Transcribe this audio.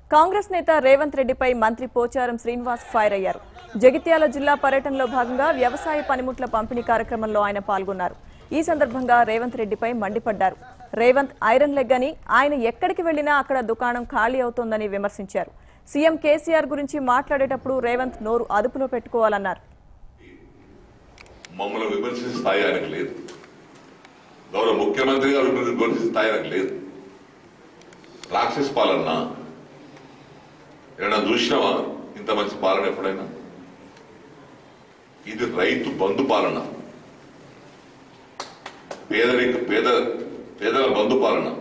కాంగ్రెస్ నేత రేవంత్ రెడ్డిపై మంత్రి పోచారం శ్రీనివాస్ ఫైర్ అయ్యారు జగిత్యాల జిల్లా పర్యటనలో భాగంగా వ్యవసాయ పనిముట్ల పంపిణీ కార్యక్రమంలో ఆయన పాల్గొన్నారు ఈ సందర్భంగా రేవంత్ రెడ్డిపై మండిపడ్డారు రేవంత్ ఐరన్ లెగ్ అని ఆయన ఎక్కడికి వెళ్లినా అక్కడ దుకాణం ఖాళీ అవుతోందని విమర్శించారు సీఎం కేసీఆర్ గురించి మాట్లాడేటప్పుడు రేవంత్ నోరు అదుపులో పెట్టుకోవాలన్నారు మమ్మల్ని విమర్శించే స్థాయి ఆయనకు లేదు గౌరవ ముఖ్యమంత్రి గారు విమర్శించే స్థాయి ఆయనకు లేదు రాక్షస పాలన ఏమైనా చూసినావా ఇంత మంచి పాలన ఎప్పుడైనా ఇది రైతు బంధు పాలన పేదరిక పేద పేదల బంధు పాలన